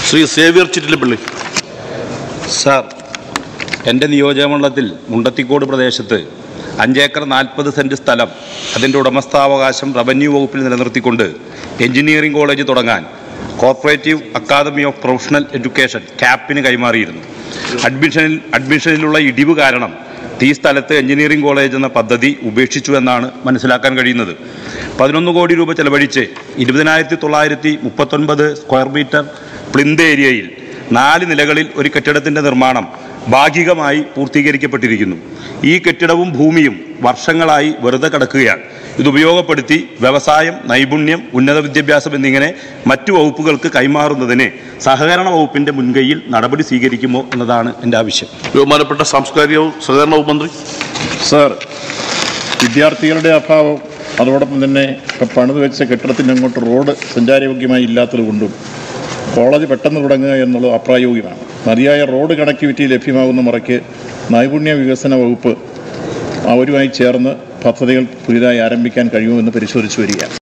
Shri Xavier Chittilappilly sir എൻ്റെ നിയോജകമണ്ഡലത്തിൽ മുണ്ടത്തിക്കോട് പ്രദേശത്ത് അഞ്ചേക്കർ നാൽപ്പത് സെൻറ്റ് സ്ഥലം അതിൻ്റെ ഉടമസ്ഥാവകാശം റവന്യൂ വകുപ്പിൽ നിലനിർത്തിക്കൊണ്ട് എഞ്ചിനീയറിംഗ് കോളേജ് തുടങ്ങാൻ Cooperative Academy of Professional Education ക്യാപ്പിന് കൈമാറിയിരുന്നു അഡ്മിഷനിൽ അഡ്മിഷനിലുള്ള ഇടിവ് കാരണം ഈ സ്ഥലത്ത് എഞ്ചിനീയറിംഗ് കോളേജ് എന്ന പദ്ധതി ഉപേക്ഷിച്ചു എന്നാണ് മനസ്സിലാക്കാൻ കഴിയുന്നത് പതിനൊന്ന് കോടി രൂപ ചെലവഴിച്ച് ഇരുപതിനായിരത്തി തൊള്ളായിരത്തി മുപ്പത്തൊൻപത് സ്ക്വയർ മീറ്റർ പ്ലിന്ത് ഏരിയയിൽ നാല് നിലകളിൽ ഒരു കെട്ടിടത്തിൻ്റെ നിർമ്മാണം ഭാഗികമായി പൂർത്തീകരിക്കപ്പെട്ടിരിക്കുന്നു ഈ കെട്ടിടവും ഭൂമിയും വർഷങ്ങളായി വെറുതെ കിടക്കുകയാണ് ഇത് ഉപയോഗപ്പെടുത്തി വ്യവസായം നൈപുണ്യം ഉന്നത വിദ്യാഭ്യാസം എന്നിങ്ങനെ മറ്റു വകുപ്പുകൾക്ക് കൈമാറുന്നതിന് സഹകരണ വകുപ്പിൻ്റെ മുൻകൈയിൽ നടപടി സ്വീകരിക്കുമോ എന്നതാണ് എൻ്റെ ആവശ്യം ബഹുമാനപ്പെട്ട സാംസ്കാരിക സഹകരണ വകുപ്പ് മന്ത്രി സാർ വിദ്യാർത്ഥികളുടെ അഭാവം അതോടൊപ്പം തന്നെ ഇപ്പം പണിത് വെച്ച കെട്ടിടത്തിന് അങ്ങോട്ട് റോഡ് സഞ്ചാരയോഗ്യമായി ഇല്ലാത്തത് കൊണ്ടും കോളേജ് പെട്ടെന്ന് തുടങ്ങുക എന്നുള്ളത് അപ്രായോഗികമാണ് മതിയായ റോഡ് കണക്ടിവിറ്റി ലഭ്യമാകുന്ന മുറയ്ക്ക് നൈപുണ്യ വികസന വകുപ്പ് അവരുമായി ചേർന്ന് പദ്ധതികൾ പുതിയതായി ആരംഭിക്കാൻ കഴിയുമെന്ന് പരിശോധിച്ചു വരികയാണ്